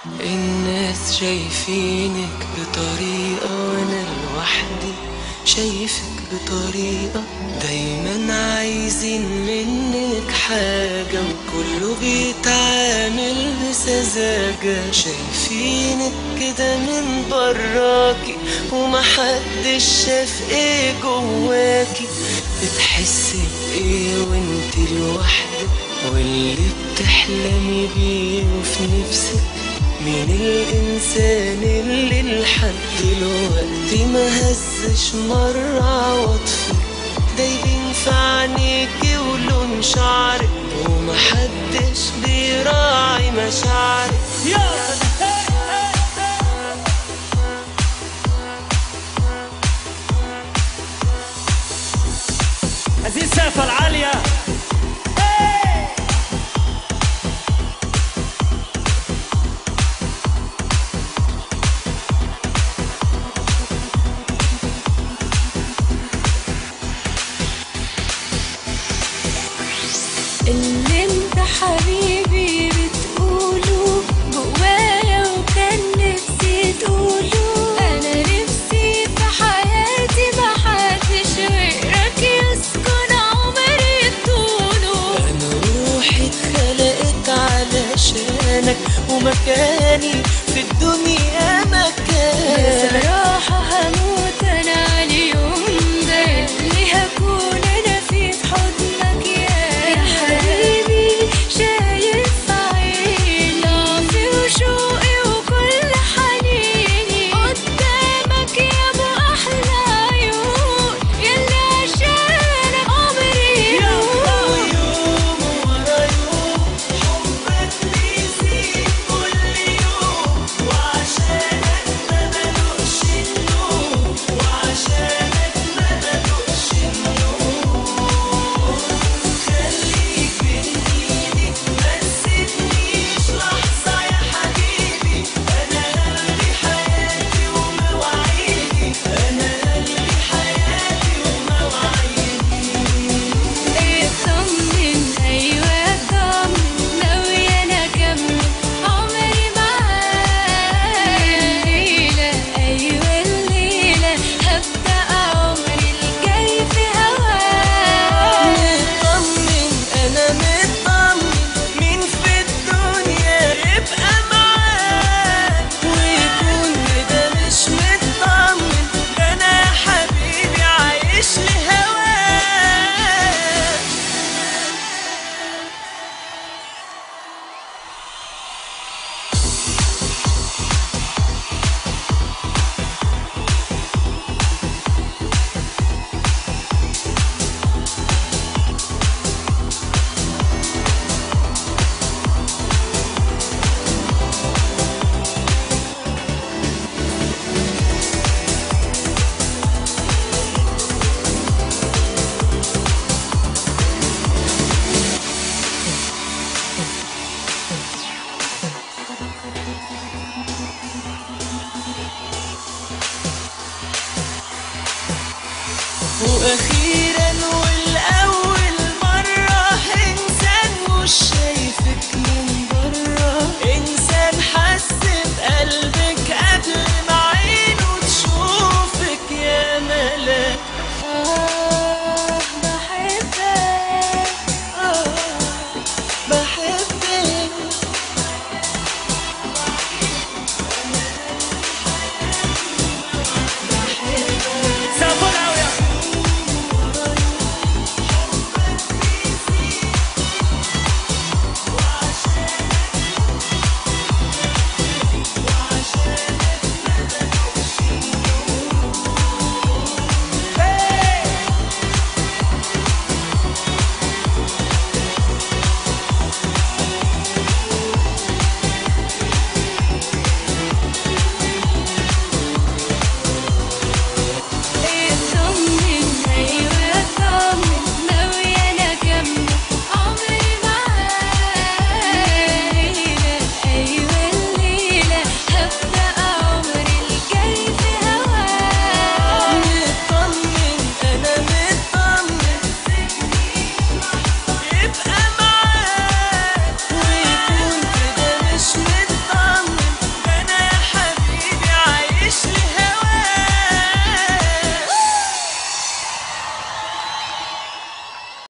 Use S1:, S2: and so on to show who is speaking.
S1: الناس شايفينك بطريقة وانا لوحدي شايفك بطريقة دايما عايزين منك حاجة وكله بيتعامل بسذاجة شايفينك كده من براكي ومحدش شاف ايه جواكي بتحسي بايه وانت لوحدك واللي بتحلمي بيه وفي نفسك مين الإنسان اللي لحد دلوقتي ما هزش مرة عواطفك دايبين في عينيكي ولون شعرك ومحدش بيراعي مشاعرك
S2: عزيز سقف العالية
S3: اللي انت حبيبي بتقوله جوايا وكان نفسي تقوله انا نفسي في حياتي محدش غيرك يسكن عمري طوله
S1: أنا روحي اتخلقت علشانك ومكاني في الدنيا مكانك
S3: بصراحة هموت انا على اليوم ده اللي هكون انا فيه في حضنك يا يا حبيبي شايف في عيني ضعفي وشوقي وكل حنيني قدامك يا ابو احلى عيون يلي عشانك عمري يروح
S1: يوم ورا يوم حبك بيزيد كل يوم وعشانك ما بلوش النوم وعشانك ما بلوش النوم خليك بين ايدي ما تسيبنيش لحظة يا حبيبي أنا قلبي حياتي ومواعيدي أنا قلبي حياتي ومواعيدي
S3: اطمن ايوه اطمن ناوية انا اكمل عمري معاك الليلة ايوه الليلة هبدأ عمري الجاي في هواك
S1: مطمن انا مطمن مين في الدنيا يبقى معاك ويكون كده مش مطمن ده انا يا حبيبي عايش لهواك واخيرا